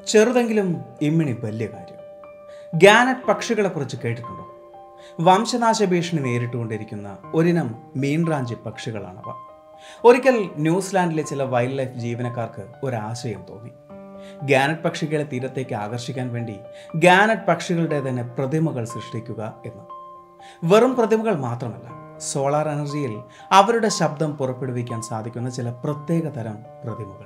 ചെറുതെങ്കിലും ഇമ്മിണി വലിയ കാര്യം ഗാനറ്റ് പക്ഷികളെക്കുറിച്ച് കേട്ടിട്ടുണ്ടോ വംശനാശ ഭീഷണി നേരിട്ടുകൊണ്ടിരിക്കുന്ന ഒരിനം മീൻറാഞ്ചി പക്ഷികളാണവ ഒരിക്കൽ ന്യൂസിലാൻഡിലെ ചില വൈൽഡ് ലൈഫ് ജീവനക്കാർക്ക് ഒരാശയം തോന്നി ഗാനറ്റ് പക്ഷികളെ തീരത്തേക്ക് ആകർഷിക്കാൻ വേണ്ടി ഗാനറ്റ് പക്ഷികളുടെ തന്നെ പ്രതിമകൾ സൃഷ്ടിക്കുക എന്ന് വെറും പ്രതിമകൾ മാത്രമല്ല സോളാർ എനർജിയിൽ അവരുടെ ശബ്ദം പുറപ്പെടുവിക്കാൻ സാധിക്കുന്ന ചില പ്രത്യേക തരം പ്രതിമകൾ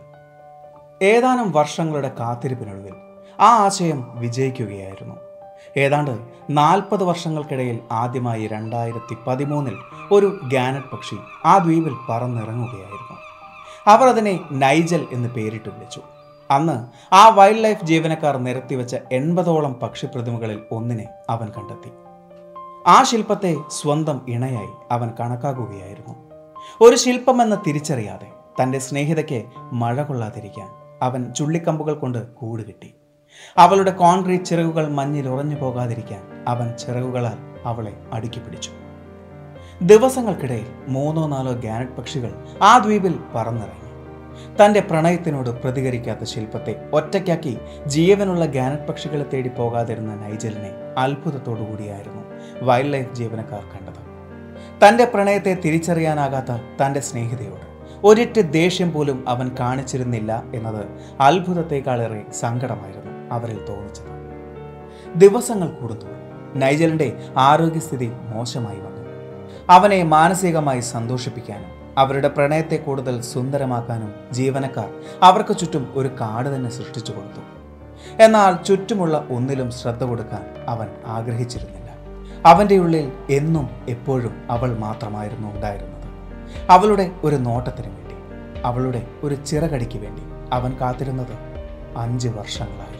ഏതാനും വർഷങ്ങളുടെ കാത്തിരിപ്പിനൊടുവിൽ ആ ആശയം വിജയിക്കുകയായിരുന്നു ഏതാണ്ട് നാൽപ്പത് വർഷങ്ങൾക്കിടയിൽ ആദ്യമായി രണ്ടായിരത്തി പതിമൂന്നിൽ ഒരു ഗാനറ്റ് പക്ഷി ആ ദ്വീപിൽ പറന്നിറങ്ങുകയായിരുന്നു അവർ അതിനെ നൈജൽ എന്ന് പേരിട്ട് വിളിച്ചു അന്ന് ആ വൈൽഡ് ലൈഫ് ജീവനക്കാർ നിരത്തിവെച്ച എൺപതോളം പക്ഷിപ്രതിമകളിൽ ഒന്നിനെ അവൻ കണ്ടെത്തി ആ ശില്പത്തെ സ്വന്തം ഇണയായി അവൻ കണക്കാക്കുകയായിരുന്നു ഒരു ശില്പമെന്ന് തിരിച്ചറിയാതെ തൻ്റെ സ്നേഹിതയ്ക്ക് മഴ കൊള്ളാതിരിക്കാൻ അവൻ ചുള്ളിക്കമ്പുകൾ കൊണ്ട് കൂട് കിട്ടി അവളുടെ കോൺക്രീറ്റ് ചിറകുകൾ മഞ്ഞിൽ ഉറഞ്ഞു പോകാതിരിക്കാൻ അവൻ ചിറകുകളാൽ അവളെ അടുക്കി പിടിച്ചു ദിവസങ്ങൾക്കിടയിൽ മൂന്നോ നാലോ ഗാനറ്റ് പക്ഷികൾ ആ ദ്വീപിൽ പറന്നിറങ്ങി തന്റെ പ്രണയത്തിനോട് പ്രതികരിക്കാത്ത ശില്പത്തെ ഒറ്റയ്ക്കാക്കി ജീവനുള്ള ഗാനറ്റ് പക്ഷികളെ തേടി പോകാതിരുന്ന നൈജലിനെ അത്ഭുതത്തോടുകൂടിയായിരുന്നു വൈൽഡ് ലൈഫ് ജീവനക്കാർ കണ്ടത് തന്റെ പ്രണയത്തെ തിരിച്ചറിയാനാകാത്ത തന്റെ സ്നേഹിതയോട് ഒരിറ്റ് ദേഷ്യം പോലും അവൻ കാണിച്ചിരുന്നില്ല എന്നത് അത്ഭുതത്തെക്കാളേറെ സങ്കടമായിരുന്നു അവരിൽ തോന്നിച്ചത് ദിവസങ്ങൾ കൂടുന്തോറും നൈജലിന്റെ ആരോഗ്യസ്ഥിതി മോശമായി വന്നു അവനെ മാനസികമായി സന്തോഷിപ്പിക്കാനും അവരുടെ പ്രണയത്തെ കൂടുതൽ സുന്ദരമാക്കാനും ജീവനക്കാർ അവർക്ക് ചുറ്റും ഒരു കാട് തന്നെ സൃഷ്ടിച്ചു കൊടുത്തു എന്നാൽ ചുറ്റുമുള്ള ഒന്നിലും ശ്രദ്ധ കൊടുക്കാൻ അവൻ ആഗ്രഹിച്ചിരുന്നില്ല അവൻ്റെ ഉള്ളിൽ എന്നും എപ്പോഴും അവൾ മാത്രമായിരുന്നു ഉണ്ടായിരുന്നത് അവളുടെ ഒരു നോട്ടത്തിന് വേണ്ടി അവളുടെ ഒരു ചിറകടിക്ക് വേണ്ടി അവൻ കാത്തിരുന്നത് അഞ്ച് വർഷങ്ങളായിരുന്നു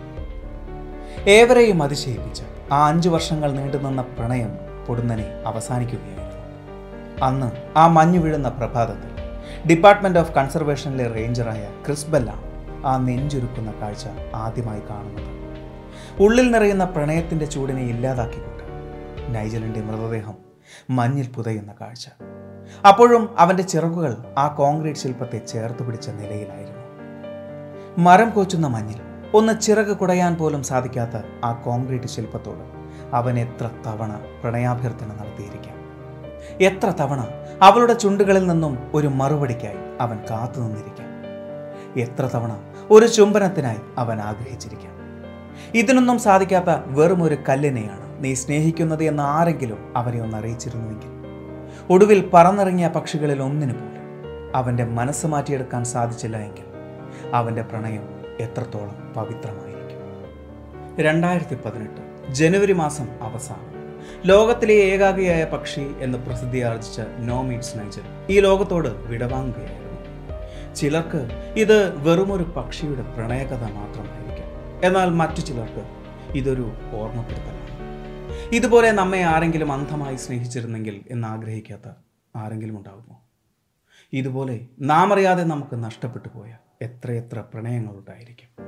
ഏവരെയും അതിശയിപ്പിച്ച് ആ അഞ്ചു വർഷങ്ങൾ നീണ്ടുനിന്ന പ്രണയം പൊടുന്നനെ അവസാനിക്കുകയായിരുന്നു അന്ന് ആ മഞ്ഞു വീഴുന്ന പ്രഭാതത്തിൽ ഡിപ്പാർട്ട്മെന്റ് ഓഫ് കൺസർവേഷനിലെ റേഞ്ചറായ ക്രിസ്ബെല്ലാണ് ആ നെഞ്ചുരുക്കുന്ന കാഴ്ച ആദ്യമായി കാണുന്നത് ഉള്ളിൽ നിറയുന്ന പ്രണയത്തിന്റെ ചൂടിനെ ഇല്ലാതാക്കിക്കൊണ്ട് നൈജലിന്റെ മൃതദേഹം മഞ്ഞിൽ പുതയുന്ന കാഴ്ച അപ്പോഴും അവന്റെ ചിറകുകൾ ആ കോൺക്രീറ്റ് ശില്പത്തെ ചേർത്ത് പിടിച്ച നിലയിലായിരുന്നു മരം കോച്ചുന്ന മഞ്ഞിൽ ഒന്ന് ചിറക് കുടയാൻ പോലും സാധിക്കാത്ത ആ കോൺക്രീറ്റ് ശില്പത്തോട് അവൻ എത്ര തവണ പ്രണയാഭ്യർത്ഥന നടത്തിയിരിക്കാം എത്ര തവണ അവളുടെ ചുണ്ടുകളിൽ നിന്നും ഒരു മറുപടിക്കായി അവൻ കാത്തു നിന്നിരിക്കാം എത്ര തവണ ഒരു ചുംബനത്തിനായി അവൻ ആഗ്രഹിച്ചിരിക്കാം ഇതിനൊന്നും സാധിക്കാത്ത വെറും ഒരു കല്ലിനെയാണ് നീ സ്നേഹിക്കുന്നത് എന്ന് ആരെങ്കിലും അവനെ ഒന്ന് അറിയിച്ചിരുന്നുവെങ്കിൽ ഒടുവിൽ പറന്നിറങ്ങിയ പക്ഷികളിൽ ഒന്നിനു പോലും അവൻ്റെ മനസ്സ് മാറ്റിയെടുക്കാൻ സാധിച്ചില്ല എങ്കിൽ അവൻ്റെ പ്രണയം എത്രത്തോളം പവിത്രമായിരിക്കും രണ്ടായിരത്തി പതിനെട്ട് ജനുവരി മാസം അവസാനം ലോകത്തിലെ ഏകാഗിയായ പക്ഷി എന്ന് പ്രസിദ്ധിയാർജിച്ച നോ മീറ്റ്സ് നൈജർ ഈ ലോകത്തോട് വിടവാങ്ങുകയായിരുന്നു ചിലർക്ക് ഇത് വെറുമൊരു പക്ഷിയുടെ പ്രണയകഥ മാത്രമായിരിക്കും എന്നാൽ മറ്റു ചിലർക്ക് ഇതൊരു ഓർമ്മപ്പെടുത്തലാണ് ഇതുപോലെ നമ്മെ ആരെങ്കിലും അന്ധമായി സ്നേഹിച്ചിരുന്നെങ്കിൽ എന്ന് ആഗ്രഹിക്കാത്ത ആരെങ്കിലും ഉണ്ടാകുമോ ഇതുപോലെ നാം അറിയാതെ നമുക്ക് നഷ്ടപ്പെട്ടു പോയ എത്രയെത്ര പ്രണയങ്ങളുണ്ടായിരിക്കും